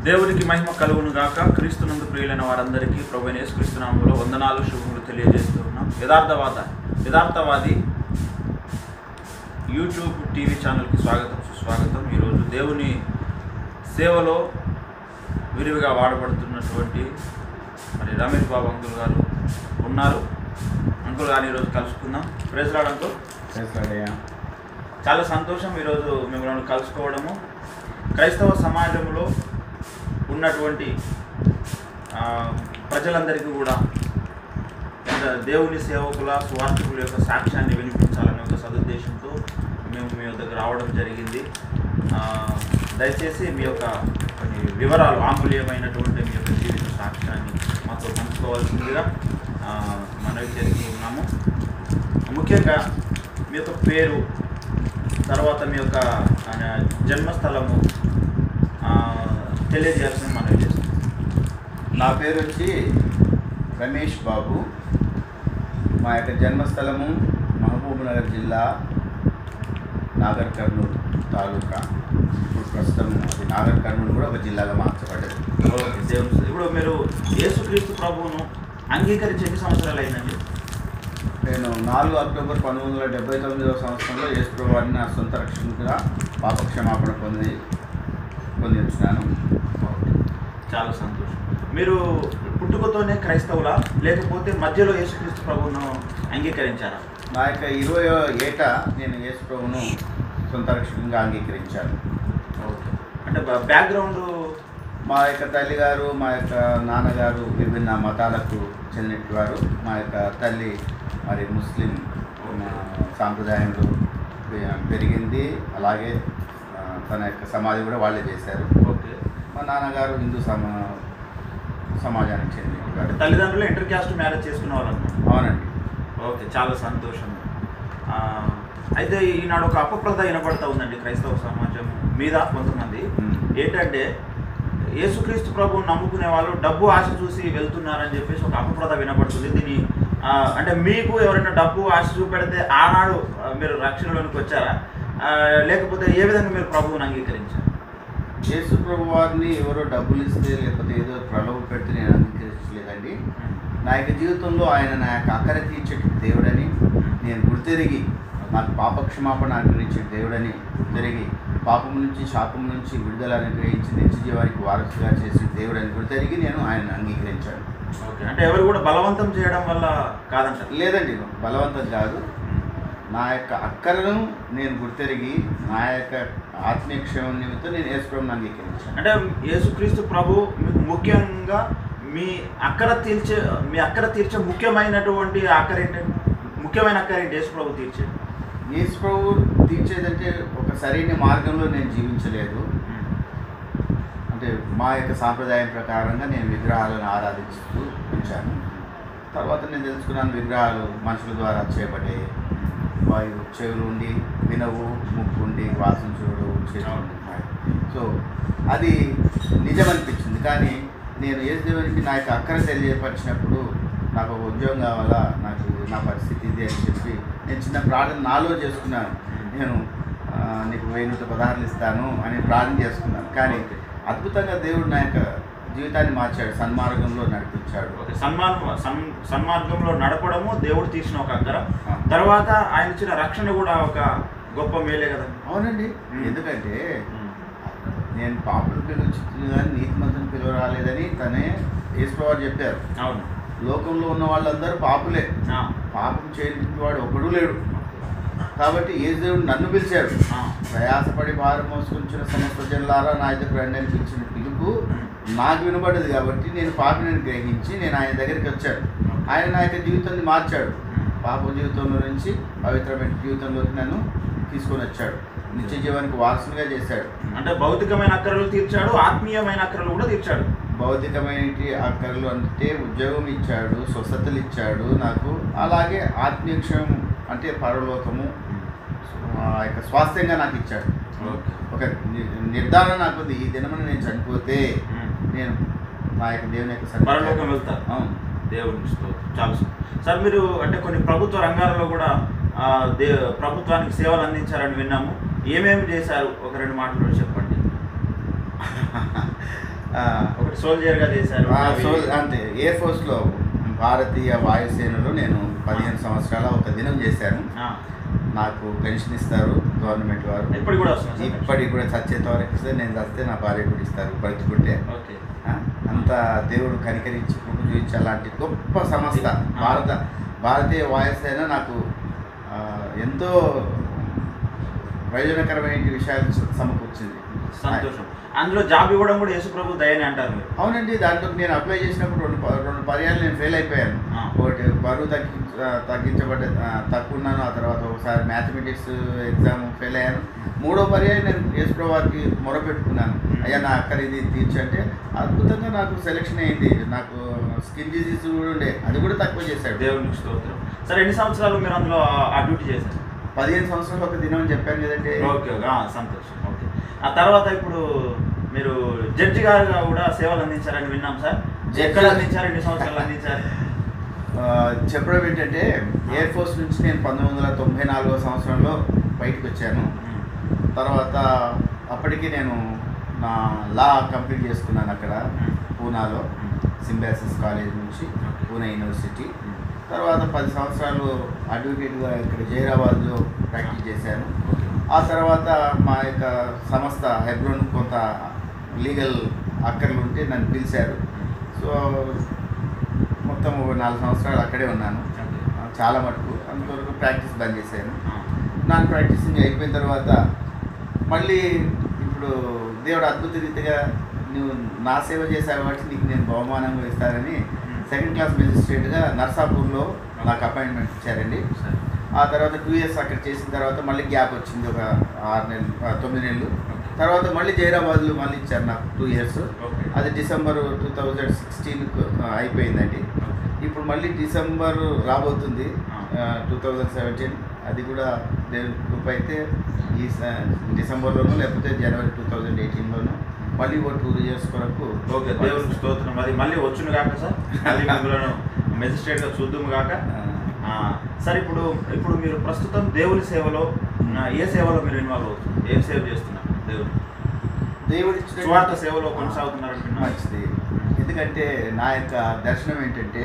దేవునికి మహిమ కలుగును గాక క్రీస్తునందు ప్రియులైన వారందరికీ ప్రభు యేసుక్రీస్తునామంలో వందనాలు శుభములు తెలియజేస్తూ ఉన్నాం యథార్థవాద యథార్థవాది యూట్యూబ్ టీవీ ఛానల్కి స్వాగతం సుస్వాగతం ఈరోజు దేవుని సేవలో విరివిగా వాడబడుతున్నటువంటి మరి రమేష్ బాబు అంకుల్ గారు ఉన్నారు అంకుల్ గారిని ఈరోజు కలుసుకుందాం ప్రెసిడాడ్ అంకుల్ చేస్తాడయ్యా చాలా సంతోషం ఈరోజు మిమ్మల్ని కలుసుకోవడము క్రైస్తవ సమాజంలో ఉన్నటువంటి ఆ, ప్రజలందరికీ కూడా ఎంత దేవుని సేవకుల సువార్థకుల యొక్క సాక్ష్యాన్ని వినిపించాలనే ఒక సదుద్దేశంతో మేము మీ వద్దకు రావడం జరిగింది ఆ, దయచేసి మీ యొక్క కొన్ని వివరాలు ఆమూల్యమైనటువంటి మీ యొక్క జీవిత సాక్ష్యాన్ని మాతో పంచుకోవాల్సిందిగా ఆ, మనవి చేస్తూ ఉన్నాము ముఖ్యంగా మీ యొక్క పేరు తర్వాత మీ యొక్క ఆ, జన్మస్థలము ఆ, తెలియజేయాల్సిన మనవి చేస్తాం నా పేరు వచ్చి రమేష్ బాబు మా యొక్క జన్మస్థలము మహబూబ్ నగర్ జిల్లా నాగర్ కర్నూలు తాలూకా ఇప్పుడు ప్రస్తుతం అది నాగర్ కర్నూలు కూడా ఒక జిల్లాగా మార్చబడ్డది ఓకే, దేవుని ఇప్పుడు మీరు యేసుక్రీస్తు ప్రభువును అంగీకరించి ఎన్ని సంవత్సరాలు అయిందండి నేను నాలుగు అక్టోబర్ పంతొమ్మిది వందల డెబ్బై తొమ్మిదవ సంవత్సరంలో యేసు వారిని నా సొంత రక్షణగా పాపక్షమాపణ పొంది పొంది వచ్చినాను ఓకే, చాలా సంతోషం మీరు పుట్టుకతోనే క్రైస్తవులా లేకపోతే మధ్యలో యేసుక్రీస్తు ప్రభువును అంగీకరించారా నా యొక్క ఇరవై ఏట నేను యేసు ప్రభువును సొంత రక్షణగా అంగీకరించాను ఓకే అంటే బ- బ్యాక్గ్రౌండ్ మా యొక్క తల్లిగారు మా యొక్క నాన్నగారు విభిన్న మతాలకు చెందినవారు మా యొక్క తల్లి మరి ముస్లిం ఆ, సాంప్రదాయంలో పె- పెరిగింది అలాగే ఆ, తన యొక్క సమాధి కూడా వాళ్ళే చేశారు ఓకే మా నాన్నగారు హిందూ సమా సమాజానికి అంటే చెందినవారు తల్లిదండ్రులు ఇంటర్ క్యాస్ట్ మ్యారేజ్ చేసుకున్న వాళ్ళన్నమాట అవునండి ఓకే చాలా సంతోషం ఆ, అయితే ఈనాడు ఒక అపప్రద వినపడతా ఉందండి క్రైస్తవ సమాజం మీద కొంతమంది మ్మ్. ఏంటంటే యేసుక్రీస్తు ప్రభు నమ్ముకునే వాళ్ళు డబ్బు ఆశ చూసి వెళ్తున్నారని చెప్పేసి ఒక అపప్రద వినపడుతుంది దీని ఆ, అంటే మీకు ఎవరైనా డబ్బు ఆశ చూపెడితే ఆనాడు ఆ, మీరు రక్షణలోనికి వచ్చారా ఆ, లేకపోతే ఏ విధంగా మీరు ప్రభువుని అంగీకరించారు యేసు ప్రభు వారిని ఎవరో డబ్బులు ఇస్తే లేకపోతే ఏదో ప్రలోభ పెడితే నేను అంగీకరించలేదండి నా యొక్క జీవితంలో ఆయన నా యొక్క అక్కర తీర్చే దేవుడని నేను గుర్తెరిగి నాకు పాపక్షమాపణ అనుగ్రహించే దేవుడని గుర్తెరిగి పాపం నుంచి శాపం నుంచి విడుదల అనుగ్రహించి నిత్య జీవానికి వారసుగా చేసే దేవుడని గుర్తెరిగి నేను ఆయన అంగీకరించాను ఓకే అంటే ఎవరు కూడా బలవంతం చేయడం వల్ల కాదంటారు లేదండి బలవంతం కాదు నా యొక్క అక్కరను నేను గుర్తెరిగి నా యొక్క ఆత్మీయ క్షేమం నిమిత్తం నేను యేసుప్రభుని అంగీకరించాను అంటే యేసుక్రీస్తు ప్రభు మీకు ముఖ్యంగా మీ అక్కర తీర్చే మీ అక్కర తీర్చే ముఖ్యమైనటువంటి అక్కర ఏంటంటే ముఖ్యమైన అక్కర ఏంటి యేసు ప్రభు తీర్చే యేసు ప్రభు తీర్చేదంటే ఒక సరైన మార్గంలో నేను జీవించలేదు అంటే మా యొక్క సాంప్రదాయం ప్రకారంగా నేను విగ్రహాలను ఆరాధిస్తూ ఉంచాను తర్వాత నేను తెలుసుకున్నాను విగ్రహాలు మనుషుల ద్వారా చేయబడే వాయు చెవులు ఉండి వినవు ముక్కు ఉండి వాసన చూడు చేతులు ఉన్నాయి సో అది నిజమనిపించింది కానీ నేను ఏ దేవునికి నా యొక్క అక్కర తెలియపరిచినప్పుడు నాకు ఒక ఉద్యోగం కావాలా నాకు నా పరిస్థితి ఇది అని చెప్పి నేను చిన్న ప్రార్థన నాలో చేసుకున్నాను నేను ఆ, నీకు వెయ్యి నూట పదహారులు ఇస్తాను అని ప్రార్థన చేసుకున్నాను కానీ అద్భుతంగా దేవుడు నా యొక్క జీవితాన్ని మార్చాడు సన్మార్గంలో నడిపించాడు ఓకే సన్మార్గం సన్ సన్మార్గంలో నడపడము దేవుడు తీసిన ఒక అక్కర ఆ. తర్వాత ఆయన ఇచ్చిన రక్షణ కూడా ఒక గొప్ప మేలే కదా అవునండి మ్మ్. ఎందుకంటే నేను పాపులు పిలుచుతుంది కానీ నీతి మంత్రిని పిలువ రాలేదని తనే యేసుప్రభు చెప్పారు అవును లోకంలో ఉన్న వాళ్ళందరూ పాపులే ఆ, పాపం చేయని వాడు ఒకడు లేడు కాబట్టి ఏ దేవుడు నన్ను పిలిచాడు ఆ, ప్రయాసపడి భారం మోసుకొచ్చిన సమస్త జల్లారా నా దగ్గర రండి అని పిలిచిన పిలుపు నాకు వినబడ్డది కాబట్టి నేను పాపిని గ్రహించి నేను ఆయన దగ్గరికి వచ్చాను ఆయన నా యొక్క జీవితాన్ని మార్చాడు పాప జీవితంలో నుంచి పవిత్రమైన జీవితంలోకి నన్ను తీసుకొని వచ్చాడు నిత్య జీవానికి వారసునిగా చేశాడు అంటే భౌతికమైన అక్కరలు తీర్చాడు ఆత్మీయమైన అక్కరలు కూడా తీర్చాడు భౌతికమైన అక్కర్లు అంటే ఉద్యోగం ఇచ్చాడు స్వస్థతలు ఇచ్చాడు నాకు అలాగే ఆత్మీయ క్షేమం అంటే పరలోకము ఆ యొక్క స్వాస్థ్యంగా నాకు ఇచ్చాడు ఓకే. ఒక ని- నిర్ధారణ నాకు ఉంది ఈ దినమున నేను చనిపోతే ఉమ్. నేను నా యొక్క దేవుని యొక్క సన్నిధిలో- పరలోకం వెళ్తారు అవును దేవుని స్తోత్రం. చాలా సం- సార్ మీరు అంటే కొన్ని ప్రభుత్వ రంగాలలో కూడా ఆ, దే ప్రభుత్వానికి సేవలు అందించారని విన్నాము ఏమేమి చేశారు ఒక రెండు మాటలు చెప్పండి ఆ, ఒకటి సోల్జర్ గా చేశారు ఆ, అవి- సో అంతే ఎయిర్ ఫోర్స్లో భారతీయ వాయుసేనలో నేను పదిహేను సంవత్సరాల ఒక దినం చేశాను ఆ, నాకు పెన్షన్ ఇస్తారు గవర్నమెంట్ వారు ఇప్పుడు కూడా వస్తుంది సార్ ఇప్పటికి కూడా చచ్చేంత వరకు ఇస్తే నేను చస్తే నా భార్య కూడా ఇస్తారు బ్రతుకుంటే ఓకే ఆ, అంత దేవుడు కనికరించి పుట్టు చూపించి అలాంటి గొప్ప సంస్థ భారత భారతీయ వాయుసేన నాకు ఆ, ఎంతో ప్రయోజనకరమైన విషయాలు సమకూర్చింది సంతోషం అందులో జాబ్ ఇవ్వడం కూడా యేసు ప్రభు దయని అంటారు మీరు అవునండి దాంట్లో నేను అప్లై చేసినప్పుడు రెండు ప- రెండు పర్యాలు నేను ఫెయిల్ అయిపోయాను ఆ. ఒకటి బరువు తగ్గి ఆ, తగ్గించబడ్డ ఆ, తక్కువ ఉన్నాను ఆ తర్వాత ఒకసారి మ్యాథమెటిక్స్ ఎగ్జామ్ ఫెయిల్ అయ్యాను మూడో పర్యాయం నేను యేసుప్రభు వారికి మొరపెట్టుకున్నాను అయ్యా నా అక్కడ ఇది తీర్చంటే అద్భుతంగా నాకు సెలెక్షన్ అయింది నాకు స్కిన్ డిజీజ్ కూడా ఉండే అది కూడా తక్కువ చేశాడు దేవునికి స్తోత్రం సరే ఎన్ని సంవత్సరాలు మీరు అందులో ఆ- ఆ డ్యూటీ చేశారు పదిహేను సంవత్సరాలు ఒక దినం అని చెప్పాను కదండి ఓకే ఓకే ఆ, సంతోషం ఓకే ఆ తర్వాత ఇప్పుడు మీరు జడ్జి గారుగా కూడా సేవలు అందించారని విన్నాం సార్ జడ్జి ఎక్కడ గారు- అందించారు ఎన్ని సంవత్సరాలు అందించారు ఆ, చెప్పడం ఏంటంటే ఎయిర్ ఫోర్స్ నుంచి నేను పంతొమ్మిది వందల తొంభై నాలుగో సంవత్సరంలో బయటకు వచ్చాను ఉమ్, తర్వాత అప్పటికి నేను నా లా కంప్లీట్ చేసుకున్నాను అక్కడ ఉమ్, పూనాలో ఉమ్, సింబాసిస్ కాలేజ్ నుంచి Okay. పూణే యూనివర్సిటీ ఉమ్. తర్వాత పది సంవత్సరాలు అడ్వకేట్గా ఇక్కడ జైరాబాద్లో ప్రాక్టీస్ చేశాను ఓకే. ఆ తర్వాత మా యొక్క సంస్థ హెబ్రోన్ కొంత లీగల్ అక్కర్లు ఉంటే నన్ను పిలిచారు సో మొత్తం ఒక నాలుగు సంవత్సరాలు అక్కడే ఉన్నాను ఓకే. ఆ, చాలా మటుకు అంతవరకు ప్రాక్టీస్ బంద్ చేశాను ఆ, నాన్ ప్రాక్టీసింగ్ అయిపోయిన తర్వాత మళ్ళీ ఇప్పుడు దేవుడు అద్భుత రీతిగా నువ్వు నా సేవ చేసావు కాబట్టి నీకు నేను బహుమానంగా ఇస్తానని సెకండ్ క్లాస్ మెజిస్ట్రేట్గా నర్సాపూర్లో నాకు అపాయింట్మెంట్ ఇచ్చారండి సరే. ఆ తర్వాత టూ ఇయర్స్ అక్కడ చేసిన తర్వాత మళ్ళీ గ్యాప్ వచ్చింది ఒక ఆరు నెలలు ఆ, తొమ్మిది నెలలు తర్వాత మళ్ళీ జైరాబాద్లో మళ్ళీ ఇచ్చారు నాకు టూ ఇయర్స్ ఓకే. అది డిసెంబర్ టూ థౌజండ్ సిక్స్టీన్ అయిపోయిందండి ఇప్పుడు మళ్ళీ డిసెంబర్ రాబోతుంది టూ థౌజండ్ సెవెంటీన్ అది కూడా దేవుని కృప అయితే ఈ స- డిసెంబర్లోనూ లేకపోతే జనవరి టూ థౌజండ్ ఎయిటీన్లోనూ మళ్ళీ ఒక టూ ఇయర్స్ వరకు ఓకే దేవునికి స్తోత్రం అది మళ్ళీ వచ్చును కాక సార్ మళ్ళీ మిమ్మల్ని మెజిస్ట్రేట్గా చూద్దాము కాక ఆ, సార్ ఇప్పుడు ఇప్పుడు మీరు ప్రస్తుతం దేవుని సేవలో ఆ, ఏ సేవలో మీరు ఇన్వాల్వ్ అవుతున్నారు ఏం సేవ చేస్తున్నారు దేవుడు దేవుడి ఇచ్చిన స్వార్థ సేవలో కొనసాగుతున్నారు అంటున్నారు మంచిది ఎందుకంటే నా యొక్క దర్శనం ఏంటంటే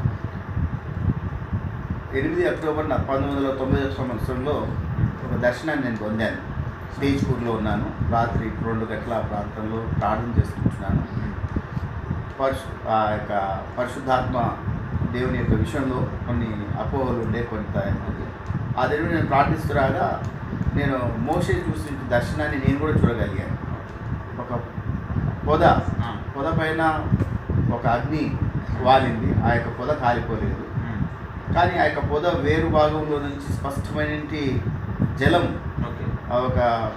ఎనిమిది అక్టోబర్ నా పంతొమ్మిది వందల తొంభై సంవత్సరంలో ఒక దర్శనాన్ని నేను పొందాను స్టేజ్పూర్లో ఉన్నాను రాత్రి రెండు గంటల ఆ ప్రాంతంలో ప్రార్థన చేసుకుంటున్నాను పరిశు ఆ యొక్క పరిశుద్ధాత్మ దేవుని యొక్క విషయంలో కొన్ని అపోహలు ఉండే కొంత ఆ దేవుని నేను ప్రార్థిస్తురాగా నేను మోసే చూసిన దర్శనాన్ని నేను కూడా చూడగలిగాను ఒక పొద ఆ, పొద పైన ఒక అగ్ని వాలింది ఆ యొక్క పొద కాలిపోలేదు ఉమ్, కానీ ఆ యొక్క పొద వేరు భాగంలో నుంచి స్పష్టమైన జలం ఓకే ఆ ఒక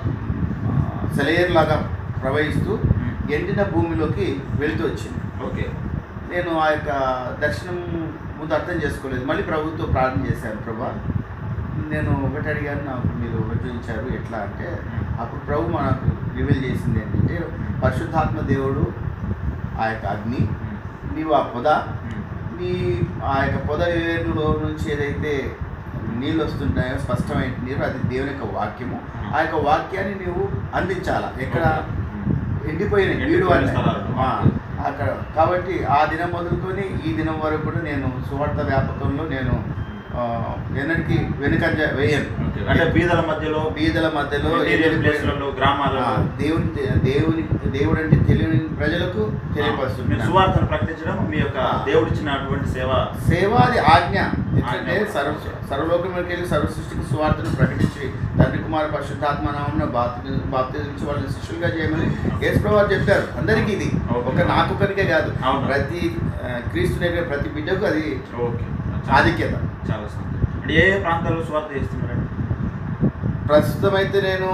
సెలయేరు లాగా ప్రవహిస్తూ ఉమ్, ఎండిన భూమిలోకి వెళుతూ వచ్చింది ఓకే నేను ఆ యొక్క దర్శనం ముందు అర్థం చేసుకోలేదు మళ్ళీ ప్రభుత్వం ప్రార్థన చేశాను ప్రభా నేను ఒకటి అడిగాను నాకు మీరు ఒకటి చూపించారు ఎట్లా అంటే అప్పుడు ప్రభు మనకు రివీల్ చేసింది ఏంటంటే పరిశుద్ధాత్మ దేవుడు ఆ యొక్క అగ్ని ఉమ్, నీవు ఆ పొద ఉమ్, నీ ఆ యొక్క పొద వేరులో నుంచి ఏదైతే నీళ్ళు వస్తుంటాయో స్పష్టమైన నీరు అది దేవుని యొక్క వాక్యము ఆ యొక్క వాక్యాన్ని నీవు అందించాలా ఎక్కడ ఓకే. ఎండిపోయిన వీడు ఎండిపోయిన అనే స్థలాలు. ఆ, అక్కడ కాబట్టి ఆ దినం మొదలుకొని ఈ దినం వరకు కూడా నేను సువార్త వ్యాపకంలో నేను ఆ, ఎన్నటికీ వెనుకంజ వేయను ఓకే. అంటే బీదల మధ్యలో బీదల మధ్యలో ఇంటీరియర్ ఎండిపోయిన- ప్లేస్లలో గ్రామాలలో ఆ, దేవుని దేవుని దేవుడు అంటే తెలియని ప్రజలకు మీరు తెలియపరుస్తున్నాను సువార్తను ప్రకటించడం మీ యొక్క ఆ. దేవుడిచ్చినటువంటి సేవ సేవాది ఆజ్ఞ ఎందుకంటే ఆజ్ఞ. సర్వ సర్వలోకంలోకి వెళ్ళి సర్వ సృష్టికి సువార్తను ప్రకటించి తండ్రి కుమార పరిశుద్ధాత్మ నామమున బాప్తి బాప్తిజమించి వాళ్ళని శిష్యులుగా చేయమని యేసుప్రభు వారు చెప్పారు అందరికీ ఇది ఓకే. ఒక నాకొకరికే కాదు అవును. ప్రతి ఆ, క్రీస్తు నేర్పే ప్రతి బిడ్డకు అది ఓకే ఆధిక్యత చాలా సంతోషం అంటే ఏ ఏ ప్రాంతాల్లో స్వార్థ చేస్తున్నారండి ప్రస్తుతం అయితే నేను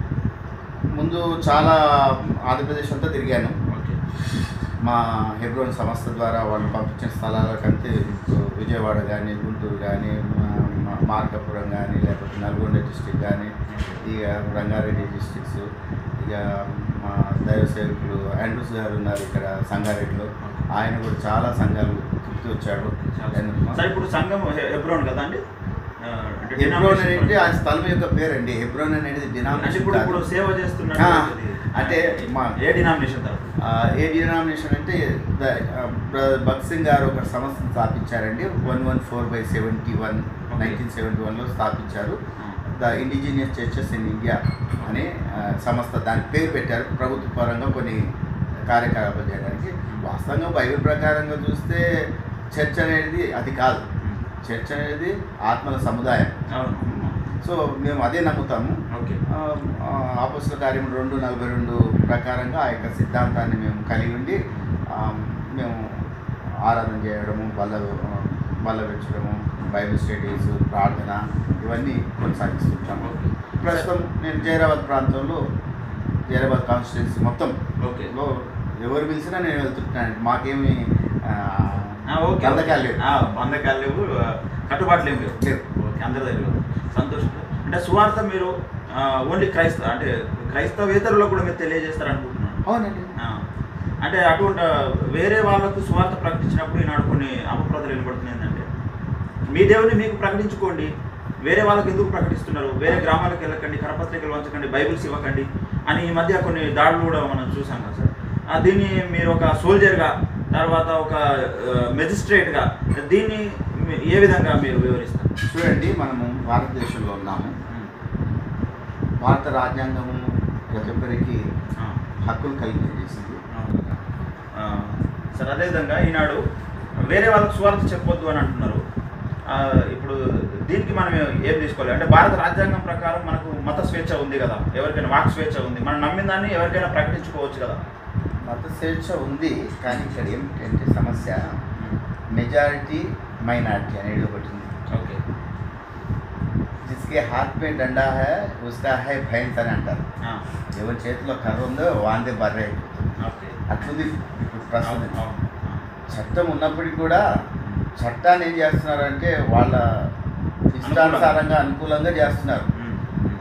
ముందు చాలా ఆంధ్రప్రదేశ్ అంతా తిరిగాను ఓకే మా హెబ్రోన్ సంస్థ ద్వారా వాళ్ళు పంపించిన స్థలాలకంటే ఇప్పుడు విజయవాడ కానీ గుంటూరు కానీ మార్కాపురం కానీ లేకపోతే నల్గొండ డిస్టిక్ కానీ ఇక రంగారెడ్డి డిస్టిక్స్ ఇక మా దైవ సేవకులు ఆండ్రూస్ గారు ఉన్నారు ఇక్కడ సంగారెడ్డిలో ఆయన కూడా చాలా సంఘాలు తిప్పుతూ వచ్చాడు సార్ ఇప్పుడు సంఘం హె- హెబ్రోన్ కదా అండి ఆ, అంటే హెబ్రోన్ denomination అనేది ఆ స్థలం యొక్క పేరండి హెబ్రోన్ అనేది అంటే డినామినేషన్ ఇప్పుడు కాదు. ఇప్పుడు సేవ చేస్తున్నటువంటి అంటే మా ఏ డినామినేషన్ తరఫు ఆ, ఏ డినామినేషన్ అంటే ద- ఆ, బ్రదర్ భగత్ సింగ్ గారు ఒక సంస్థను స్థాపించారండి one one four by seventy one nineteen seventy one స్థాపించారు the indigenous churches in India అనే ఆ, సంస్థ దాని పేరు పెట్టారు ప్రభుత్వ పరంగా కొన్ని కార్యకలాపాలు చేయడానికి వాస్తవంగా బైబిల్ ప్రకారంగా చూస్తే చర్చ్ అనేది అది కాదు చర్చ్ అనేది ఆత్మల సముదాయం అవును సో మేము అదే నమ్ముతాము ఓకే ఆపోస్తుల కార్యం రెండు నలభై రెండు ప్రకారంగా ఆ యొక్క సిద్ధాంతాన్ని మేము కలిగి ఉండి ఆ, మేము ఆరాధన చేయడము బల్ల బల్ల పెంచడము బైబిల్ స్టడీస్ ప్రార్థన ఇవన్నీ కొనసాగిస్తుంటాము ఓకే ప్రస్తుతం నేను జైరాబాద్ ప్రాంతంలో జైరాబాద్ కాన్స్టిట్యున్సీ మొత్తం ఓకే లో ఎవరు పిలిచినా నేను వెళ్తుంటాను మాకేమి ఆ, ఆ, ఓకే బంధకాలు లేవు. ఆ, బంధకాలు లేవు ఆ, కట్టుబాట్లు ఏం లేవు లేవు. ఓకే అందరి దగ్గర సంతోషం అంటే సువార్త మీరు ఓన్లీ క్రైస్తవ అంటే క్రైస్తవేతరులకు కూడా మీరు తెలియజేస్తారు అనుకుంటున్నాను అవునండి ఆ, అంటే అటువంటి వేరే వాళ్ళకు సువార్త ప్రకటించినప్పుడు ఈనాడు కొన్ని అపప్రదలు వినబడుతుంది ఏంటంటే మీ దేవుని మీకు ప్రకటించుకోండి వేరే వాళ్ళకి ఎందుకు ప్రకటిస్తున్నారు వేరే గ్రామాలకు వెళ్ళకండి కరపత్రికలు వంచకండి బైబిల్స్ ఇవ్వకండి అని ఈ మధ్య కొన్ని దాడులు కూడా మనం చూసాం కదా సార్ ఆ, దీన్ని మీరు ఒక సోల్జర్గా తర్వాత ఒక మెజిస్ట్రేట్గా దీన్ని మీ- ఏ విధంగా మీరు వివరిస్తారు చూడండి మనము భారతదేశంలో ఉన్నాము భారత రాజ్యాంగము ప్రతి ఒక్కరికి ఆ. హక్కులు కల్పించేసింది ఆ, సార్ అదేవిధంగా ఈనాడు వేరే వాళ్ళకి స్వార్థ చెప్పొద్దు అని అంటున్నారు ఆ, ఇప్పుడు దీనికి మనం ఏం తీసుకోవాలి అంటే భారత రాజ్యాంగం ప్రకారం మనకు మత స్వేచ్ఛ ఉంది కదా ఎవరికైనా వాక్ స్వేచ్ఛ ఉంది మనం నమ్మిన దాన్ని ఎవరికైనా ప్రకటించుకోవచ్చు కదా మత స్వేచ్ఛ ఉంది కానీ ఇక్కడ ఏమిటంటే సమస్య మెజారిటీ మైనారిటీ అనేది ఒకటి ఉంది ఓకే జిస్కే హాత్ మే డండా హై ఉస్కా హై భైన్స్ అని అంటారు ఆ, ఎవరి చేతిలో కర్ర ఉందో వాందే బర్రె అయిపోతుంది ఓకే అట్లుంది ఇప్పుడు అవును, ప్రస్తుతం అవును. చట్టం ఉన్నప్పటికీ కూడా చట్టాన్ని ఏం చేస్తున్నారంటే వాళ్ళ ఇష్టానుసారంగా అనుకూలంగా చేస్తున్నారు ఉమ్, ఉమ్.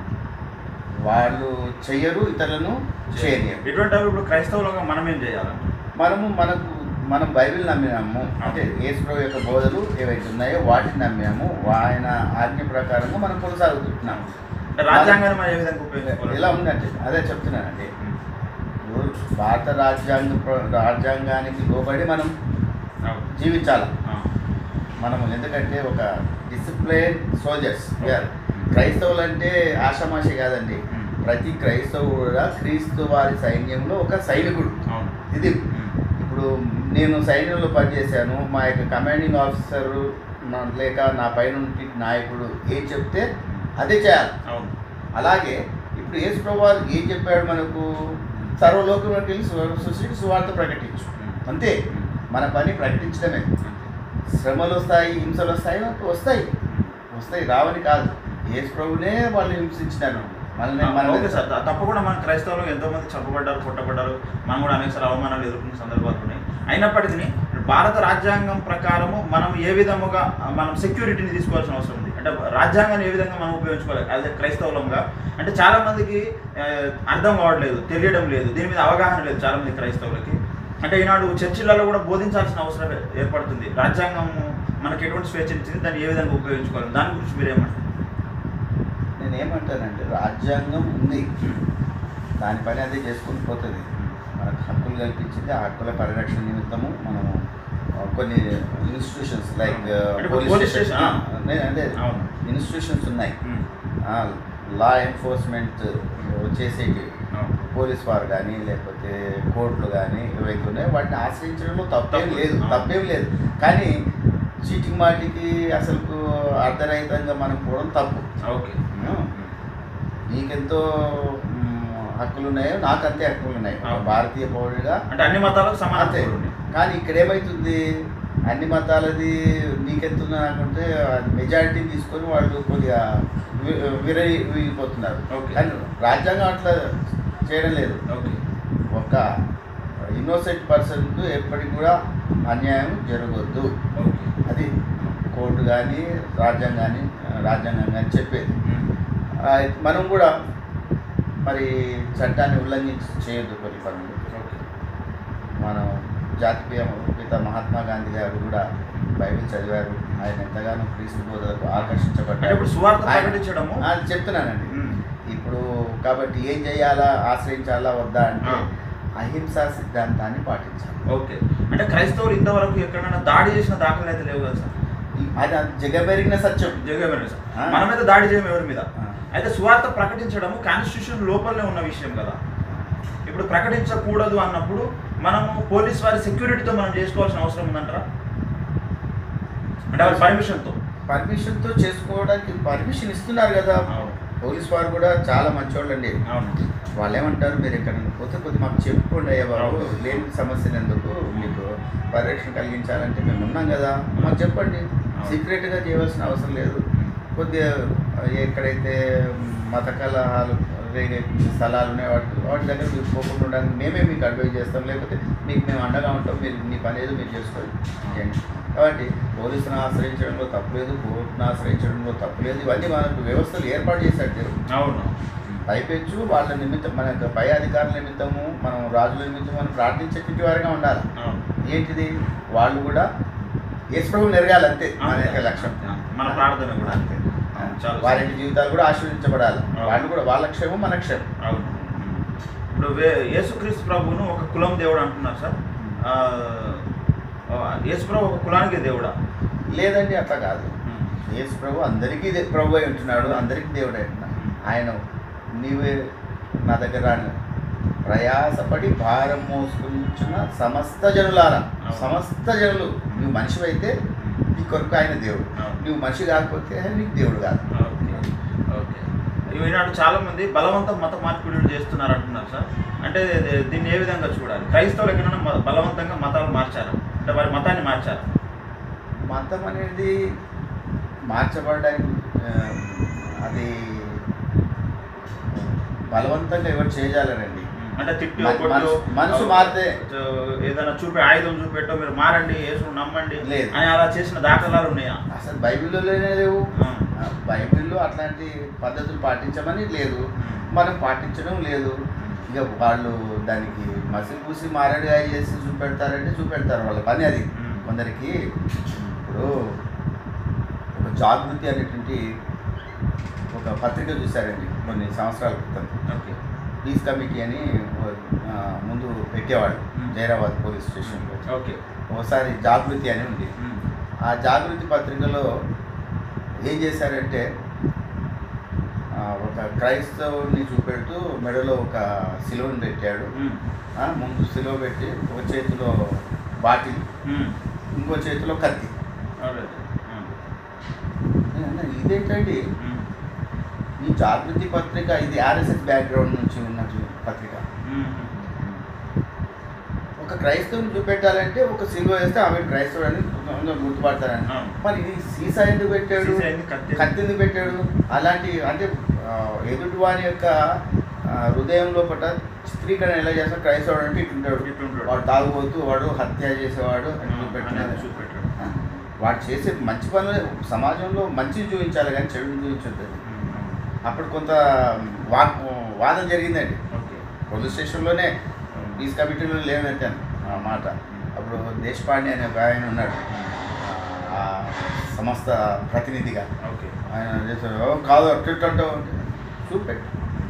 వాళ్ళు చెయ్యరు ఇతరులను చేయనియరు ఇటువంటి ఇప్పుడు క్రైస్తవులుగా మనం ఏం చేయాలంటే మనము మనకు మనం బైబిల్ నమ్మినాము అంటే యేసుప్రభు యొక్క బోధలు ఏవైతే ఉన్నాయో వాటిని నమ్మాము ఆయన ఆజ్ఞ ప్రకారంగా మనం కొనసాగుతున్నాము అంటే రాజ్యాంగాన్ని మనం ఏ విధంగా ఉపయోగించుకోవాలి ఎలా ఉందంటే అదే చెప్తున్నానండి ఉమ్, ఇప్పుడు భారత రాజ్యాంగ ప్ర- రాజ్యాంగానికి లోబడి మనం అవును. జీవించాలి ఆ, మనం ఎందుకంటే ఒక డిసిప్లైన్ సోల్జర్స్ క్రైస్తవులు అంటే ఆషామాషి కాదండి ఉమ్, ప్రతి క్రైస్తవుడు కూడా క్రీస్తు వారి సైన్యంలో ఒక సైనికుడు అవును ఇది ఉమ్, ఇప్పుడు నేను సైన్యంలో పనిచేశాను మా యొక్క కమాండింగ్ ఆఫీసర్ నా- లేక నా పైన నాయకుడు ఏం చెప్తే అదే చేయాలి అవును అలాగే ఇప్పుడు యేసు ప్రభు వారు ఏం చెప్పాడు మనకు సర్వలోకంలోకి వెళ్ళి సు- సృష్టికి సువార్త ప్రకటించు అంతే మన పని ప్రకటించడమే శ్రమలు వస్తాయి హింసలు వస్తాయి వస్తాయి వస్తాయి రావని కాదు యేసు ప్రభునే వాళ్ళు హింసించినారు మనల్ని ఆ, మన ఓకే సార్ త- తప్పకుండా మన క్రైస్తవులు ఎంతో మంది చంపబడ్డారు కొట్టబడ్డారు మనం కూడా అనేక సార్లు అవమానాలు ఎదుర్కొన్న సందర్భాలు ఉన్నాయి అయినప్పటికీ భారత రాజ్యాంగం ప్రకారము మనం ఏ విధముగా ఆ, మనం సెక్యూరిటీని తీసుకోవాల్సిన అవసరం ఉంది అంటే రాజ్యాంగాన్ని ఏ విధంగా మనం ఉపయోగించుకోవాలి అదే క్రైస్తవులంగా అంటే చాలా మందికి ఆ, అర్థం కావట్లేదు తెలియడం లేదు దీని మీద అవగాహన లేదు చాలా మంది క్రైస్తవులకి అంటే ఈనాడు చర్చిలలో కూడా బోధించాల్సిన అవసరం ఏర్పడుతుంది రాజ్యాంగం మనకి ఎటువంటి స్వేచ్ఛ ఇచ్చింది దాన్ని ఏ విధంగా ఉపయోగించుకోవాలి దాని గురించి మీరేమంటారు నేనేమంటానంటే రాజ్యాంగం ఉంది దాని పని అదే చేసుకుని పోతుంది మనకు హక్కులు కల్పించింది ఆ హక్కుల పరిరక్షణ నిమిత్తము మనము ఆ, కొన్ని ఇన్స్టిట్యూషన్స్ లైక్ అంటే పోలీస్ police స్టేషన్ station, అంటే అవును ఇన్స్టిట్యూషన్స్ ఉన్నాయి ఉమ్. లా ఎన్ఫోర్స్మెంట్ చేసేటి అవును. పోలీస్ వారు కానీ లేకపోతే కోర్టులు కానీ ఏవైతే ఉన్నాయో వాటిని ఆశ్రయించడంలో తప్పేం తప్పు. లేదు ఆ. తప్పేం లేదు కానీ చీటింగ్ మాటికి అసలు అర్ధరహితంగా మనం పోవడం తప్పు ఓకే ఉమ్. నీకెంతో మ్, హక్కులు ఉన్నాయో నాకు అంతే హక్కులు ఉన్నాయి ఒక అవును. భారతీయ పౌరుడిగా అంటే అన్ని మతాలకు అంతే సమానతే కానీ ఇక్కడ ఏమవుతుంది అన్ని మతాలది నీకెంత ఉందో నాకుంటే అది మెజారిటీని తీసుకొని వాళ్ళు కొద్దిగా వి- విరగిపోతున్నారు ఓకే. కానీ రాజ్యాంగం అట్లా చేయడం లేదు ఓకే ఒక ఇన్నోసెంట్ పర్సన్కు ఎప్పటికి కూడా అన్యాయం జరగవద్దు ఓకే అది కోర్టు కానీ రాజ్యాంగాన్ని రాజ్యాంగం కానీ చెప్పేది ఆ, మనం కూడా మరి చట్టాన్ని ఉల్లంఘించి చేయొద్దు కొన్ని పనులు ఓకే మనం జాతీయ పిత మహాత్మా గాంధీ గారు కూడా బైబిల్ చదివారు ఆయన ఎంతగానో క్రీస్తు బోధలకు అంటే ఆకర్షించబడ్డారు ఇప్పుడు సువార్త ఆయన- ప్రకటించడము ఆ, చెప్తున్నానండి ఉమ్. ఇప్పుడు కాబట్టి ఏం చేయాలా ఆశ్రయించాలా వద్దా అంటే ఆ. అహింసా సిద్ధాంతాన్ని పాటించాలి ఓకే అంటే క్రైస్తవులు ఇంతవరకు ఎక్కడైనా దాడి చేసిన దాఖలు అయితే లేవు కదా సార్ ఈ- అది జగబెరిగిన సత్యం జగన్ సార్ ఆ. మన మీద దాడి చేయము ఎవరి మీద ఆ. అయితే సువార్త ప్రకటించడం కాన్స్టిట్యూషన్ లోపలనే ఉన్న విషయం కదా ఇప్పుడు ప్రకటించకూడదు అన్నప్పుడు మనము పోలీస్ వారి సెక్యూరిటీతో మనం చేసుకోవాల్సిన అవసరం ఉందంటారా అంటే వారి పర్మిషన్తో పర్మిషన్తో చేసుకోవడానికి పర్మిషన్ ఇస్తున్నారు కదా అవును. పోలీస్ వారు కూడా చాలా మంచోళ్ళు అండి అవును వాళ్ళు ఏమంటారు మీరు ఎక్కడ పోతే కొద్ది మాకు చెప్పుకోండి అయ్యా బాబు అవును. లేని సమస్యలు ఎందుకు మీకు పరిరక్షణ కలిగించాలంటే మేము ఉన్నాం కదా మాకు చెప్పండి అవును. సీక్రెట్గా చేయవలసిన అవసరం లేదు కొద్దిగా ఎక్కడైతే మత కలహాలు రేగే స్థలాలు ఉన్నాయి వాటి వాటి దగ్గర మీరు పోకుండా ఉండడానికి మేమే మీకు అడ్వైజ్ చేస్తాం లేకపోతే మీకు మేము అండగా ఉంటాం మీరు మీ పని ఏదో మీరు చేసుకోవాలి చేయండి కాబట్టి పోలీసును ఆశ్రయించడంలో తప్పులేదు కోర్టును ఆశ్రయించడంలో తప్పులేదు ఇవన్నీ మనకు వ్యవస్థలు ఏర్పాటు చేశాడు దేవుడు అవును పైపెచ్చు వాళ్ళ నిమిత్తం మన యొక్క పై అధికారుల నిమిత్తము మనం రాజుల నిమిత్తం మనం ప్రార్థించేటువంటి వారిగా ఉండాలి అవును ఏంటిది వాళ్ళు కూడా యేసుప్రభు నెరగాలి అంతే మన యొక్క లక్ష్యం మన ప్రార్థన కూడా అంతే అవును, చాలా వారి యొక్క జీవితాలు కూడా ఆశీర్వదించబడాలి అవును. వాళ్ళు కూడా వాళ్ళ క్షేమం మన క్షేమం అవును ఇప్పుడు వే యేసుక్రీస్తు ప్రభువును ఒక కులం దేవుడు అంటున్నారు సార్ ఆ, ఆ, యేసు ప్రభు ఒక కులానికి దేవుడా లేదండి అట్లా కాదు యేసు ప్రభు అందరికీ దే- ప్రభు అయి ఉంటున్నాడు అందరికీ దేవుడు అయి ఉంటున్నాడు ఆయన నీవే నా దగ్గర రాను ప్రయాసపడి భారం మోసుకుంటున్న సమస్త జనులారా అవును. సమస్త జనులు నువ్వు మనిషి అయితే నీ కొరకు ఆయన దేవుడు అవును. నువ్వు మనిషి కాకపోతే ఆయన నీకు దేవుడు కాదు ఓకే ఓకే ఈనాడు చాలా మంది బలవంతం మత మార్పిడులు చేస్తున్నారు అంటున్నారు సార్ అంటే ఇది- దీన్ని ఏ విధంగా చూడాలి క్రైస్తవులు ఎక్కడైనా మ- బలవంతంగా మతాలు మార్చారా అంటే వారి మతాన్ని మార్చారా మతం అనేది మార్చబడడానికి ఆ, అది బలవంతంగా ఎవరు చేయాలనండి అంటే తిట్టి మన- కొట్టు, మనసు- మనసు మారితే చ- ఏదైనా చూపి ఆయుధం చూపెట్టో మీరు మారండి యేసును నమ్మండి లేదు. అని అలా చేసిన దాఖలాలు ఉన్నాయా అసలు బైబిల్లోనే లేవు ఆ. ఆ, బైబిల్లో అట్లాంటి పద్ధతులు పాటించమని లేదు మనం పాటించడం లేదు ఇక వాళ్ళు దానికి మసి పూసి మారడిగా చేసి చూపెడతారంటే చూపెడతారు వాళ్ళ పని అది మ్మ్. కొందరికి ఇప్పుడు ఒక జాగృతి అనేటువంటి ఒక పత్రిక చూశారండి కొన్ని సంవత్సరాల క్రితం ఓకే పీస్ కమిటీ అని ఆ, ముందు పెట్టేవాడు మ్మ్. జైరాబాద్ పోలీస్ స్టేషన్లో ఓకే ఒకసారి జాగృతి అని ఉంది ఉమ్. ఆ జాగృతి పత్రికలో ఏం చేశారంటే ఆ, ఒక క్రైస్తవుని చూపెడుతూ మెడలో ఒక సిలువను పెట్టాడు ఉమ్. ఆ, ముందు సిలువ పెట్టి ఒక చేతిలో బాటిల్ ఉమ్. ఇంకో చేతిలో కత్తి Alright. ఉమ్. నేను అన్నా, ఇదేంటండి ఉమ్. ఈ జాగృతి పత్రిక ఇది ఆర్ఎస్ఎస్ బ్యాక్గ్రౌండ్ నుంచి ఉన్న పత్రిక ఉమ్. ఒక క్రైస్తవుని చూపెట్టాలంటే ఒక సిలువ వేస్తే ఆమె క్రైస్తవుడు అని కొంతమంది గుర్తుపడతారని అవును. మరి ఇది సీసా ఎందుకు పెట్టాడు సీసా ఎందుకు కత్తి? కత్తి ఎందుకు పెట్టాడు అలాంటి అంటే ఆ, ఎదుటి వాని యొక్క ఆ, హృదయంలో పట్ల చిత్రీకరణ ఎలా చేస్తాడు క్రైస్తవుడు అంటే ఇట్లుంటాడు ఇట్లుంటాడు. వాడు తాగుబోతూ వాడు హత్య చేసేవాడు అని ఉమ్. చూపెట్టినాడు అనేది చూపెట్టాడు ఆ, వాడు చేసే మంచి పనులు సమాజంలో మంచిని చూపించాలి కానీ చెడుని చూపించొద్దు అది. ఉమ్. అప్పుడు కొంత వా వాదం జరిగిందండి ఓకే పోలీస్ స్టేషన్లోనే ఉమ్. పీస్ కమిటీలో లేవనెత్తాను ఆ మాట అప్పుడు దేశపాండే అనే ఒక ఆయన ఉన్నాడు ఆ సంస్థ ప్రతినిధిగా ఓకే ఆయన చేశాడు "ఓ, కాదు అట్టు అంటావు చూపెట్టు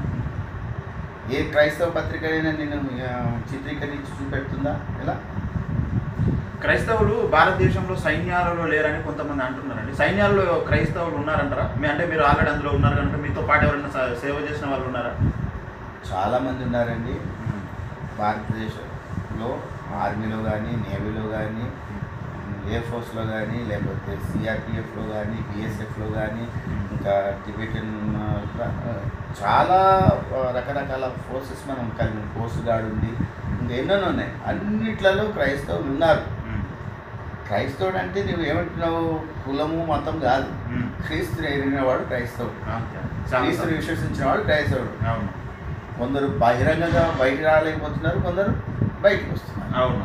ఏ క్రైస్తవ పత్రిక అయినా నేను ఆ, చిత్రీకరించి చూపెడుతుందా ఎలా క్రైస్తవులు భారతదేశంలో సైన్యాలలో లేరని కొంతమంది అంటున్నారండి సైన్యాలలో క్రైస్తవులు ఉన్నారంటారా మీ అంటే మీరు ఆల్రెడీ అందులో ఉన్నారు కనుక మీతో పాటు ఎవరైనా స- సేవ చేసిన వాళ్ళు ఉన్నారా చాలామంది ఉన్నారండి భారతదేశంలో ఆర్మీలో కానీ నేవీలో కానీ ఎయిర్ ఫోర్స్లో కానీ లేకపోతే సిఆర్పిఎఫ్లో కానీ బిఎస్ఎఫ్లో కానీ ఇంకా టిబెటన్ ఆ, చాలా ఆ, రకరకాల ఫోర్సెస్ మనం కలిగి కోస్ట్ గార్డ్ ఉంది ఇంకా ఎన్నెన్నో ఉన్నాయి అన్నిట్లలో క్రైస్తవులు ఉన్నారు ఉమ్. క్రైస్తవుడు అంటే నువ్వు ఏమంటున్నావు కులము మతం కాదు ఉమ్. క్రీస్తుని ఎరిగినవాడు క్రైస్తవుడు ఓకే. చాలా క్రీస్తుని సంతోషం. విశ్వసించినవాడు క్రైస్తవుడు అవును కొందరు బహిరంగంగా బయటికి రాలేకపోతున్నారు కొందరు బయటికి వస్తున్నారు అవును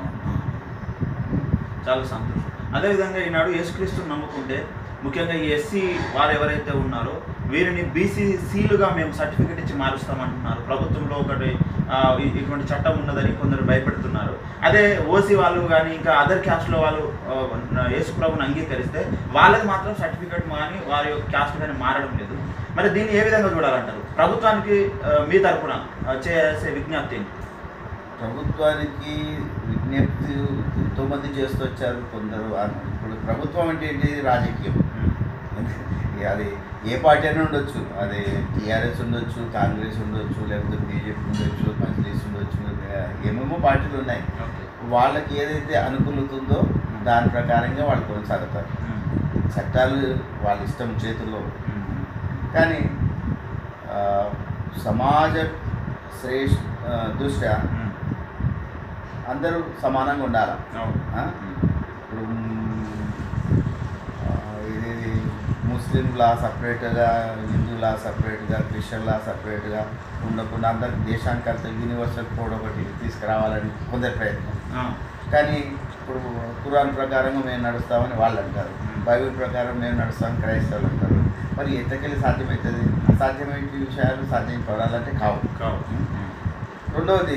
చాలా సంతోషం అదేవిధంగా ఈనాడు యేసుక్రీస్తుని నమ్ముకుంటే ముఖ్యంగా ఈ ఎస్సీ వారు ఎవరైతే ఉన్నారో వీరిని బీసీసీలుగా మేము సర్టిఫికెట్ ఇచ్చి మారుస్తామంటున్నారు ప్రభుత్వంలో ఒకటి ఆ, ఇ- ఇటువంటి చట్టం ఉన్నదని కొందరు భయపెడుతున్నారు అదే ఓసీ వాళ్ళు కానీ ఇంకా అదర్ క్యాస్ట్లో వాళ్ళు ఆ, యేసు ప్రభుని అంగీకరిస్తే వాళ్ళకి మాత్రం సర్టిఫికెట్ కానీ వారి యొక్క క్యాస్ట్ కానీ మారడం లేదు మరి దీన్ని ఏ విధంగా చూడాలంటారు ప్రభుత్వానికి ఆ, మీ తరపున ఆ, చేసే విజ్ఞప్తి ఏంటి? ప్రభుత్వానికి విజ్ఞప్తి ఎంతోమంది చేస్తూ వచ్చారు కొందరు అన్- ఇప్పుడు ప్రభుత్వం అంటే ఏంటి రాజకీయం అది ఏ పార్టీ అయినా ఉండొచ్చు అది టీఆర్ఎస్ ఉండొచ్చు కాంగ్రెస్ ఉండొచ్చు లేకపోతే బీజేపీ ఉండొచ్చు మజ్లీస్ ఉండొచ్చు ఏమేమో పార్టీలు ఉన్నాయి ఓకే. వాళ్ళకి ఏదైతే అనుకూలతుందో దాని ప్రకారంగా వాళ్ళు కొనసాగుతారు చట్టాలు వాళ్ళ ఇష్టం చేతుల్లో కానీ ఆ, సమాజ శ్రేష్ ఆ, దృష్ట్యా అందరూ సమానంగా ఉండాలి అవును. ఆ? ఇప్పుడు మ్, ఆ, ఇది ముస్లిం లా సపరేట్గా హిందూ లా సపరేట్గా క్రిస్టియన్ లా సపరేట్గా ఉండకుండా అందరికి దేశానికి అంత యూనివర్సల్ కోడ్ ఒకటి తీసుకురావాలని కొందరి ప్రయత్నం ఆ. కానీ ఇప్పుడు కురాన్ ప్రకారంగా మేము నడుస్తామని వాళ్ళు అంటారు మ్మ్. బైబిల్ ప్రకారం మేము నడుస్తామని క్రైస్తవులు అంటారు మరి ఎంతకెళ్ళి సాధ్యమవుతుంది అసాధ్యమైన విషయాలు సాధ్యం పడాలంటే కావు కావు. రెండవది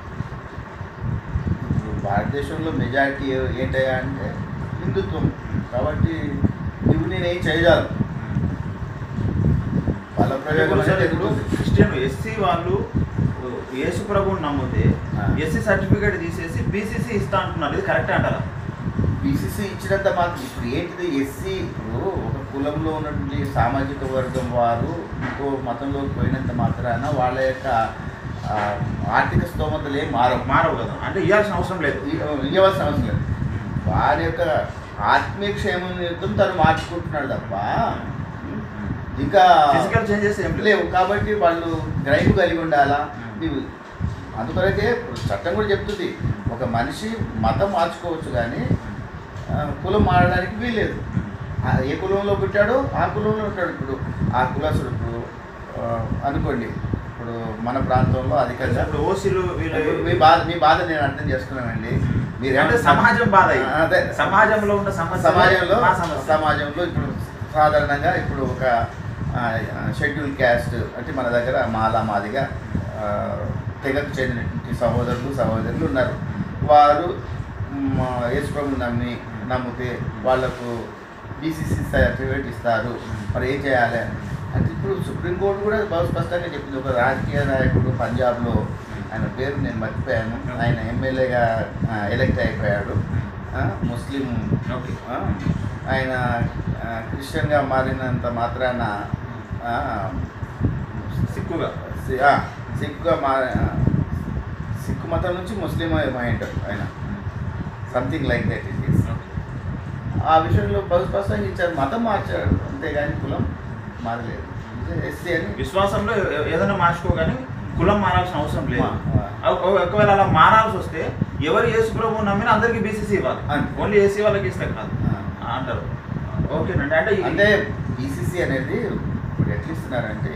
ఇప్పుడు భారతదేశంలో మెజారిటీ ఏంటయ్యా అంటే హిందుత్వం కాబట్టి నువ్వు నేనేం చేయగలను వాళ్ళ అంటే ప్రయోజనం ఇప్పుడు సార్ అనేది ఇప్పుడు ఉంటుంది. క్రిస్టియన్ ఎస్సీ వాళ్ళు యేసు ప్రభువుని నమ్మితే ఆ. ఎస్సీ సర్టిఫికేట్ తీసేసి బీసీసీ ఇస్తా అంటున్నారు ఇది కరెక్టే అంటారా బీసీసీ ఇచ్చినంత మాత్రం ఇప్పుడు ఏంటిది ఎస్సీ ఇప్పుడు ఒక కులంలో ఉన్నటువంటి సామాజిక వర్గం వారు ఇంకో మతంలోకి పోయినంత మాత్రాన వాళ్ళ యొక్క ఆ, ఆర్థిక స్తోమతలు ఏం మారవు మారవు కదా అంటే ఇవ్వాల్సిన అవసరం లేదు ఇ- ఇవ్వవలసిన అవసరం లేదు వారి యొక్క ఆత్మీయ క్షేమం నిమిత్తం తను మార్చుకుంటున్నాడు తప్ప ఇంకా ఫిజికల్ చేంజెస్ ఏం లేవు లేవు కాబట్టి వాళ్ళు గ్రైమ్ కలిగి ఉండాలా మ్మ్. నీవు అందుకొరకే ఇప్పుడు చట్టం కూడా చెప్తుంది ఒక మనిషి మతం మార్చుకోవచ్చు కానీ ఆ, కులం మారడానికి వీల్లేదు ఆ, ఏ కులంలో పుట్టాడో ఆ కులంలో ఉంటాడు ఇప్పుడు ఆ కులసుడు ఇప్పుడు ఆ, అనుకోండి ఇప్పుడు మన ప్రాంతంలో అధికంగా ఇప్పుడు ఓసీలు వీళ్ళు ఇప్పుడు మీ బాధ మీ బాధ నేను అర్థం చేసుకున్నానండి మీరు అంటే సమాజం బాధ ఇది. అదే సమాజంలో ఉన్న సమస్య సమాజంలో మా సమస్య సమాజంలో ఇప్పుడు సాధారణంగా ఇప్పుడు ఒక షెడ్యూల్ క్యాస్ట్ అంటే మన దగ్గర మాలా మాదిగా ఆ, తెగకు చెందినటువంటి సహోదరులు సహోదరులు ఉన్నారు వారు మ, యేసుప్రభుని నమ్మి నమ్మితే వాళ్ళకు బీసీసీ సర్టిఫికేట్ ఇస్తారు మరి ఏం చేయాలి అంటే ఇప్పుడు సుప్రీంకోర్టు కూడా బాగా స్పష్టంగా చెప్పింది ఒక రాజకీయ నాయకుడు పంజాబ్లో ఆయన పేరు నేను మర్చిపోయాను ఆయన ఎమ్మెల్యేగా ఎలక్ట్ అయిపోయాడు ఆ, ముస్లిం ఓకే ఆ, ఆయన ఆ, క్రిస్టియన్గా మారినంత మాత్రాన ఆ, సిక్కుగా సి- ఆ, సిక్కుగా మారి సిక్కు మతం నుంచి ముస్లిం అయ్యింటారు ఆయన something like that it is ఆ విషయంలో బహు స్పష్టంగా ఇచ్చారు మతం మార్చాడు అంతేగాని కులం మారలేదు ఎస్సీ అని విశ్వాసంలో ఏ- ఏదైనా మార్చుకోగానే కులం మారాల్సిన అవసరం లేదు మా- ఒక- ఒక- ఒకవేళ అలా మారాల్సి వస్తే ఎవరు యేసు ప్రభు నమ్మినా అందరికీ బీసీసీ ఇవ్వాలి అంతే. ఓన్లీ ఏసీ వాళ్ళకి ఇస్తే కాదు ఆ. అంటారు ఓకేనండి అంటే ఈ- అంటే బీసీసీ అనేది ఇప్పుడు ఎట్లా ఇస్తున్నారంటే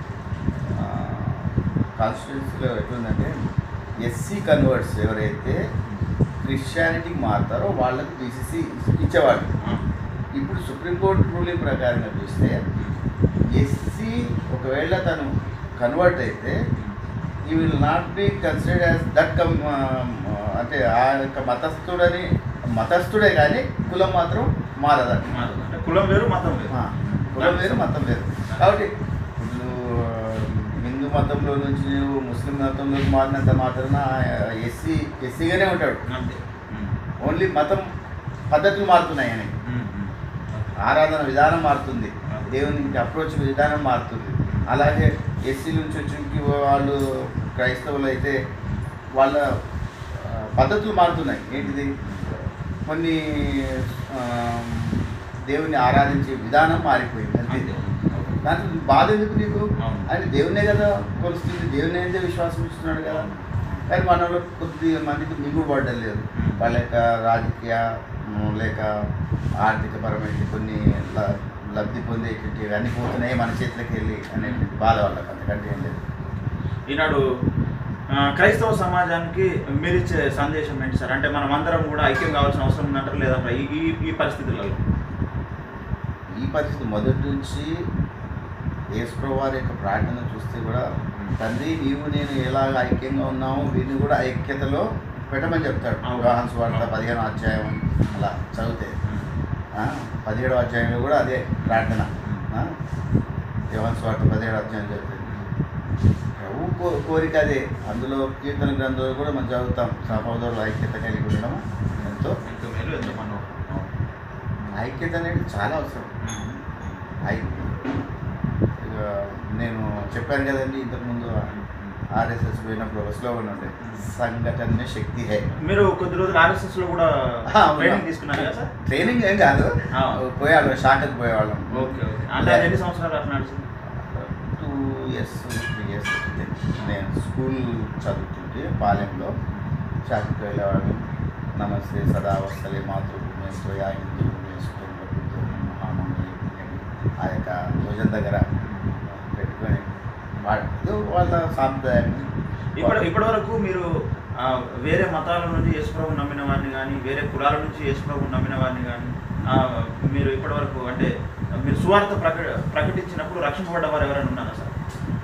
కాన్స్టిట్యూన్సీలో ఎట్లుందంటే ఎస్సీ కన్వర్ట్స్ ఎవరైతే క్రిస్టియానిటీకి మారుతారో వాళ్ళకి బీసీసీ ఇచ్చేవాళ్ళు ఆ. ఇప్పుడు సుప్రీంకోర్టు రూలింగ్ ప్రకారంగా చూస్తే ఎస్సీ ఒకవేళ తను కన్వర్ట్ అయితే ఈ will not be considered as that come అంటే ఆ యొక్క మతస్థుడని మతస్థుడే కానీ కులం మాత్రం మారదండి మారదు. అంటే కులం వేరు మతం వేరు ఆ, కులం వేరు మతం వేరు కాబట్టి నువ్వు హిందూ మతంలో నుంచి నువ్వు ముస్లిం మతంలోకి మారినంత మాత్రాన ఎస్సీ ఎస్సీగానే ఉంటాడు అంతే ఉమ్. ఓన్లీ మతం పద్ధతులు మారుతున్నాయి అని ఉమ్, ఉమ్. ఆరాధన విధానం మారుతుంది దేవునికి అప్రోచ్ విధానం మారుతుంది అలాగే ఎస్సీ నుంచి వచ్చి వాళ్ళు క్రైస్తవులు అయితే వాళ్ళ ఆ, పద్ధతులు మారుతున్నాయి ఏంటిది కొన్ని ఆ, దేవుని ఆరాధించే విధానం మారిపోయింది అంతే అంతే. దాంట్లో బాధ ఎందుకు నీకు అవును. ఆయన దేవునే కదా కొలుస్తుంది దేవుని అయితే విశ్వాసం ఇస్తున్నాడు కదా కానీ మనలో కొద్ది మందికి మిగుబడడం లేదు వాళ్ళ యొక్క రాజకీయ ఉమ్, లేక ఆర్థిక పరమైన కొన్ని ల- లబ్ధి పొందేటువంటి అన్ని పోతున్నాయి మన చేతిలోకి వెళ్ళి అనే బాధ వాళ్ళకి అంతకంటే ఏం లేదు ఈనాడు ఆ, క్రైస్తవ సమాజానికి మీరిచ్చే సందేశం ఏంటి సార్ అంటే మనం అందరం కూడా ఐక్యం కావాల్సిన అవసరం ఉందంటారు లేదంటారా ఈ ఈ- ఈ పరిస్థితులలో ఈ పరిస్థితి మొదటి నుంచి యేసుప్రభు వారి యొక్క ప్రార్థన చూస్తే కూడా తండ్రి నీవు నేను ఎలాగ ఐక్యంగా ఉన్నామో వీరిని కూడా ఐక్యతలో పెట్టమని చెప్తాడు అవును. వివాహం స్వార్థ పదిహేను అధ్యాయం అలా చదివితే ఆ, పదిహేడవ అధ్యాయంలో కూడా అదే ప్రార్థన ఆ, యోహాన్ స్వార్థ పదిహేడు అధ్యాయం చెప్తుంది ప్రభు కో కోరిక అదే అందులో కీర్తన గ్రంథంలో కూడా మనం చదువుతాం సహోదరులు ఐక్యత కలిగి ఉండడం ఎంతో ఎంతో మేలు ఎంతో మనం ఐక్యత అనేది చాలా అవసరం ఐ ఇక నేను చెప్పాను కదండి ఇంతకుముందు ఆర్ఎస్ఎస్ పోయినప్పుడు ఒక స్లోగన్ ఉండే సంఘటన శక్తి హై మీరు కొద్ది రోజులు ఆర్ఎస్ఎస్ లో కూడా ఆ, అవునా. ట్రైనింగ్ తీసుకున్నారు కదా సార్ ట్రైనింగ్ ఏం కాదు ఆ. పోయేవాళ్ళం శాఖకు పోయేవాళ్ళం ఓకే ఓకే అంటే అది ఎన్ని సంవత్సరాలు అట్లా నడిచింది టూ ఇయర్స్ త్రీ ఇయర్స్ నేను స్కూల్ చదువుతుంటే పాలెంలో శాఖకు వెళ్ళేవాళ్ళం నమస్తే సదా వస్తలే మాతృభూమితో యా హిందూ భూమి మహామంగళి ఆ యొక్క భోజన దగ్గర పెట్టుకొని వాడు వాళ్ళ సాంప్రదాయం ఇప్పటి ఇప్పటి వరకు మీరు ఆ, వేరే మతాల నుంచి యేసుప్రభు నమ్మిన వారిని కానీ వేరే కులాల నుంచి యేసుప్రభు నమ్మిన వారిని కానీ ఆ, మీరు ఇప్పటి వరకు అంటే మీరు సువార్త ప్రక ప్రకటించినప్పుడు రక్షింపబడ్డ వారు ఎవరైనా ఉన్నారా సార్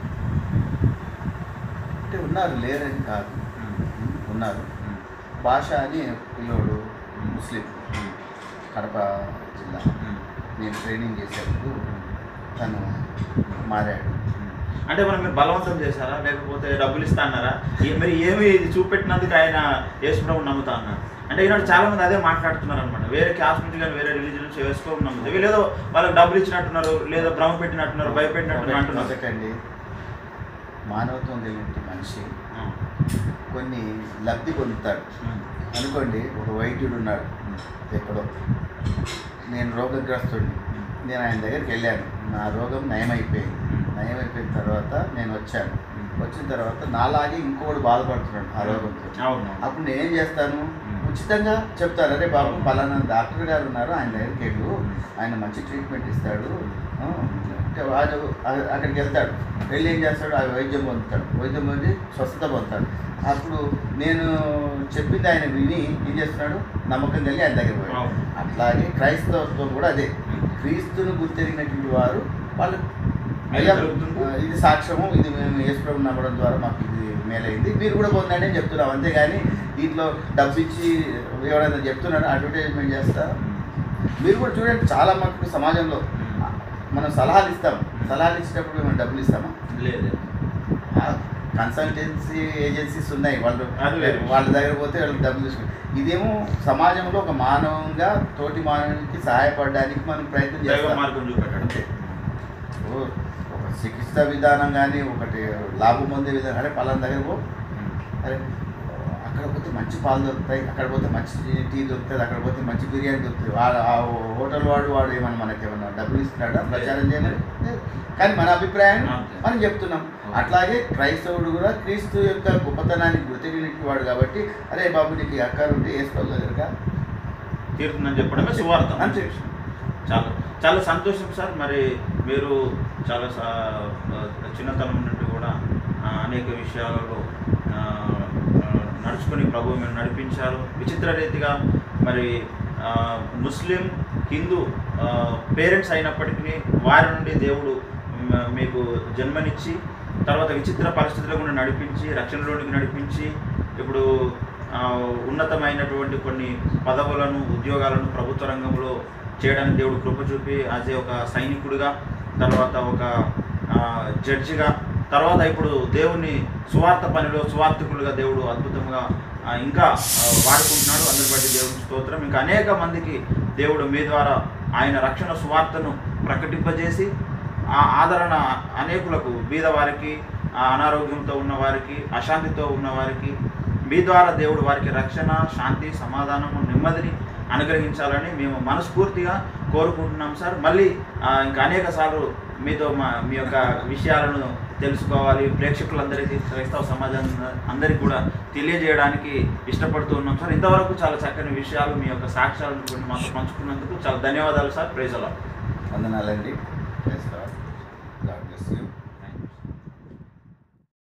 అంటే ఉన్నారు లేరని కాదు ఉన్నారు భాష అని పిల్లోడు ముస్లిం కడప జిల్లా నేను ట్రైనింగ్ చేసేందుకు తను మారాడు అంటే మనం మీరు బలవంతం చేశారా లేకపోతే డబ్బులు ఇస్తా అన్నారా ఏ- మరి ఏమి ఇది చూపెట్టినందుకు ఆయన యేసుప్రభు నమ్ముతా అన్నారు అంటే ఈనాడు చాలా మంది అదే మాట్లాడుతున్నారు అనమాట వేరే క్యాస్ట్ నుంచి కానీ వేరే రిలీజన్ నుంచి యేసుప్రభు నమ్ముతారు వీళ్ళేదో వాళ్ళకి డబ్బులు ఇచ్చినట్టున్నారు లేదా భ్రమ పెట్టినట్టున్నారు భయపెట్టినట్టున్నారు అంటున్నారు ఒకటండి మానవత్వం కలిగిన మనిషి ఆ. కొన్ని లబ్ధి పొందుతాడు అనుకోండి ఒక వైద్యుడు ఉన్నాడు ఎక్కడో నేను రోగగ్రస్తుడిని నేను ఆయన దగ్గరికి వెళ్ళాను నా రోగం నయమైపోయింది నయమైపోయిన తర్వాత నేను వచ్చాను వచ్చిన తర్వాత నాలాగే ఇంకోటి బాధపడుతున్నాడు ఆ రోగంతో అవును అప్పుడు నేను ఏం చేస్తాను ఉచితంగా చెప్తారు అరే బాబు పలానా డాక్టర్ గారు ఉన్నారు ఆయన దగ్గరికి వెళ్ళు ఆయన మంచి ట్రీట్మెంట్ ఇస్తాడు ఆ, అంటే వాడు అ- అక్కడికి వెళ్తాడు వెళ్ళి ఏం చేస్తాడు ఆ వైద్యం పొందుతాడు వైద్యం పొంది స్వస్థత పొందుతాడు అప్పుడు నేను చెప్పింది ఆయన విని ఏం చేస్తున్నాడు నమ్మకం కలిగి ఆయన దగ్గర పోయాడు అవును. అట్లాగే క్రైస్తవత్వం కూడా అదే క్రీస్తును గుర్తెరిగినటువంటి వారు వాళ్ళు మేలు అయ్యా, కలుగుతుంది. ఆ, ఇది సాక్ష్యము ఇది మేము యేసుప్రభు నమ్మడం ద్వారా మాకు ఇది మేలైంది మీరు కూడా పొందండి అని చెప్తున్నాం అంతేగాని దీంట్లో డబ్బు ఇచ్చి ఎవరైనా చెప్తున్నాడు అడ్వర్టైజ్మెంట్ చేస్తారా మీరు కూడా చూడండి చాలా మటుకు సమాజంలో మనం సలహాలు ఇస్తాం సలహాలు ఇచ్చేటప్పుడు మేము డబ్బులు ఇస్తామా లేదు కన్సల్టెన్సీ ఏజెన్సీస్ ఉన్నాయి వాళ్ళు అది వేరే విషయం. వాళ్ళ దగ్గర పోతే వాళ్ళు డబ్బులు తీసుకుంటారు ఇదేమో సమాజంలో ఒక మానవంగా తోటి మానవునికి సహాయపడడానికి మనం ప్రయత్నం దైవ చేస్తాం మార్గం చూపెట్టడం అంతే ఓ, ఒక చికిత్స విధానం కానీ ఒకటి లాభం పొందే విధానం అరే పలానా దగ్గర పో అరే అక్కడ పోతే మంచి పాలు దొరుకుతాయి అక్కడ పోతే మంచి టీ దొరుకుతుంది అక్కడ పోతే మంచి బిర్యానీ దొరుకుతుంది వాడు ఆ హోటల్ వాడు వాడు ఏమన్నా మనకి ఏమన్నా డబ్బులు ఇస్తున్నాడా ప్రచారం చేయమని లేదు. కానీ మన అభిప్రాయం అంతే. మనం చెప్తున్నాం అట్లాగే క్రైస్తవుడు కూడా క్రీస్తు యొక్క గొప్పతనాన్ని గుర్తించినట్టు వాడు కాబట్టి అరే బాబు నీకు ఈ అక్కరు ఉంటే వేసుకోవాలి దగ్గరగా తీరుతుందని చెప్పడమే సువార్త అంతే. చాలా చాలా సంతోషం సార్ మరి మీరు చాలా సా- చిన్నతనం నుండి కూడా ఆ, అనేక విషయాలలో ఆ, ఆ, నడుచుకుని ప్రభు మీరు నడిపించారు విచిత్ర రీతిగా మరి ఆ, ముస్లిం హిందూ పేరెంట్స్ అయినప్పటికీ వారి నుండి దేవుడు మ- మీకు జన్మనిచ్చి తర్వాత విచిత్ర పరిస్థితుల్లో కూడా నడిపించి రక్షణలోనికి నడిపించి ఇప్పుడు ఆ, ఉన్నతమైనటువంటి కొన్ని పదవులను ఉద్యోగాలను ప్రభుత్వ రంగంలో చేయడానికి దేవుడు కృప చూపి యాజ్ ఏ ఒక సైనికుడిగా తర్వాత ఒక ఆ, జడ్జిగా తర్వాత ఇప్పుడు దేవుని సువార్త పనిలో సువార్థికులుగా దేవుడు అద్భుతంగా ఆ, ఇంకా ఆ, వాడుకుంటున్నాడు అందరి బట్టి దేవుని స్తోత్రం ఇంకా అనేక మందికి దేవుడు మీ ద్వారా ఆయన రక్షణ సువార్తను ప్రకటింపజేసి ఆ ఆదరణ అనేకులకు బీదవారికి ఆ అనారోగ్యంతో ఉన్న వారికి అశాంతితో ఉన్న వారికి మీ ద్వారా దేవుడు వారికి రక్షణ శాంతి సమాధానము నెమ్మదిని అనుగ్రహించాలని మేము మనస్ఫూర్తిగా కోరుకుంటున్నాం సార్ మళ్ళీ ఆ, ఇంకా అనేక సార్లు మీతో మా మీ యొక్క విషయాలను తెలుసుకోవాలి ప్రేక్షకులందరికీ క్రైస్తవ సమాజం అందరికీ కూడా తెలియజేయడానికి ఇష్టపడుతూ ఉన్నాం సార్ ఇంతవరకు చాలా చక్కని విషయాలు మీ యొక్క సాక్ష్యాలను కొన్ని మాతో పంచుకున్నందుకు చాలా ధన్యవాదాలు సార్ ప్రైజ్ అలా వందనాలండి praise lord. God bless you